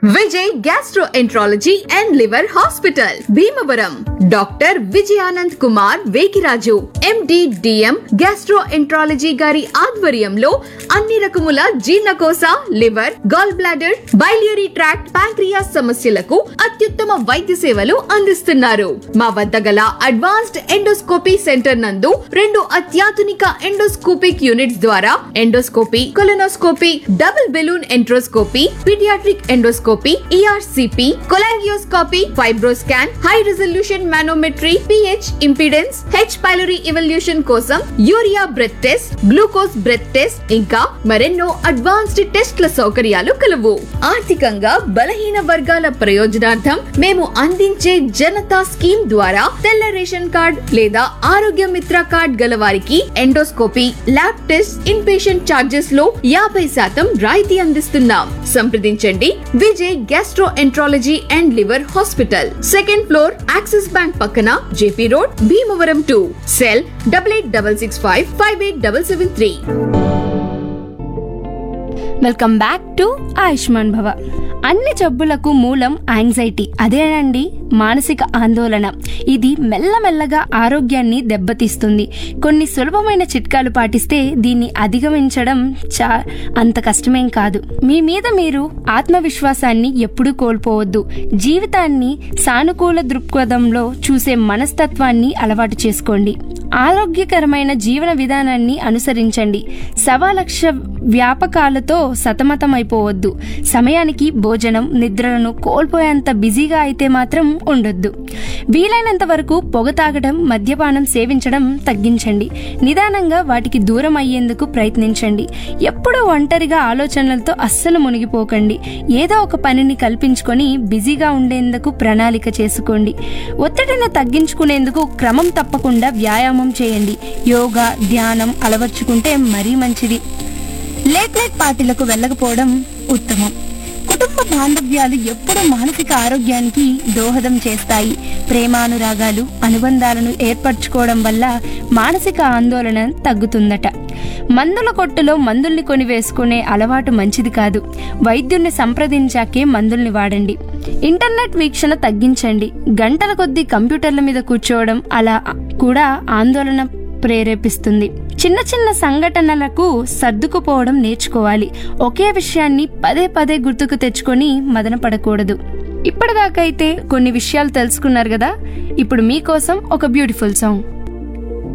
Vijay gastroenterology and liver hospital Bhimavaram doctor Vijayanand Kumar Vekiraju MD DM gastroenterology గారి ఆధ్వర్యంలో అన్ని రకముల జీర్ణకోశ liver gall bladder biliary tract pancreas సమస్యలకు అత్యుత్తమ వైద్య సేవలు అందిస్తున్నారు మా వద్ద గల అడ్వాన్స్డ్ ఎండోస్కోపీ సెంటర్ నందు రెండు అత్యాధునిక ఎండోస్కోపిక్ యూనిట్స్ ద్వారా endoscopy colonoscopy double balloon enteroscopy paediatric endoscopy ERCP cholangioscopy fibroscan high resolution manometry pH impedance H pylori evaluation కోసం urea breath test glucose breath test ఇంకా మరెన్నో అడ్వాన్స్డ్ టెస్ట్ల సౌకర్యాలు కలవు ఆర్థికంగా బలహీన వర్గాల ప్రయోజనార్థం మేము అందించే జనతా స్కీమ్ ద్వారా తెల్ల రేషన్ కార్డ్ లేదా ఆరోగ్య మిత్ర కార్డ్ గల వారికి endoscopy lab test in patient charges లో యాభై శాతం రాయితీ అందిస్తున్నాం సంప్రదించండి Vijay gastroenterology and liver hospital second floor Axis bank పక్కన JP road Bhimavaram two cell double eight double six five five eight double seven three welcome back to Ayushman Bhava అన్ని జబ్బులకు మూలం యాంగ్జైటీ అదేనండి మానసిక ఆందోళన ఇది మెల్లమెల్లగా ఆరోగ్యాన్ని దెబ్బతీస్తుంది కొన్ని సులభమైన చిట్కాలు పాటిస్తే దీన్ని అధిగమించడం చా అంత కష్టమేం కాదు మీ మీద మీరు ఆత్మవిశ్వాసాన్ని ఎప్పుడూ కోల్పోవద్దు జీవితాన్ని సానుకూల దృక్పథంలో చూసే మనస్తత్వాన్ని అలవాటు చేసుకోండి ఆరోగ్యకరమైన జీవన విధానాన్ని అనుసరించండి సవాలక్ష వ్యాపకాలతో సతమతమైపోవద్దు సమయానికి భోజనం నిద్రలను కోల్పోయేంత బిజీగా అయితే మాత్రం ఉండొద్దు వీలైనంత వరకు పొగ తాగడం మద్యపానం సేవించడం తగ్గించండి నిదానంగా వాటికి దూరం అయ్యేందుకు ప్రయత్నించండి ఎప్పుడూ ఒంటరిగా ఆలోచనలతో అస్సలు మునిగిపోకండి ఏదో ఒక పనిని కల్పించుకొని బిజీగా ఉండేందుకు ప్రణాళిక చేసుకోండి ఒత్తిడిని తగ్గించుకునేందుకు క్రమం తప్పకుండా వ్యాయామం చేయండి యోగా ధ్యానం అలవర్చుకుంటే మరీ మంచిది లేట్ నైట్ పార్టీలకు వెళ్ళకపోవడం ఉత్తమం కుటుంబ బాంధవ్యాలు ఎప్పుడూ మానసిక ఆరోగ్యానికి దోహదం చేస్తాయి ప్రేమానురాగాలు అనుబంధాలను ఏర్పరచుకోవడం వల్ల మానసిక ఆందోళన తగ్గుతుందట మందుల కొట్టులో మందుల్ని కొని వేసుకునే అలవాటు మంచిది కాదు వైద్యుల్ని సంప్రదించాకే మందుల్ని వాడండి ఇంటర్నెట్ వీక్షణ తగ్గించండి గంటల కొద్దీ కంప్యూటర్ల మీద కూర్చోవడం అలా కూడా ఆందోళన ప్రేరేపిస్తుంది చిన్న చిన్న సంఘటనలకు సర్దుకుపోవడం నేర్చుకోవాలి ఒకే విషయాన్ని పదే పదే గుర్తుకు తెచ్చుకొని మదన పడకూడదు ఇప్పటిదాకైతే కొన్ని విషయాలు తెలుసుకున్నారు కదా ఇప్పుడు మీకోసం ఒక బ్యూటిఫుల్ సాంగ్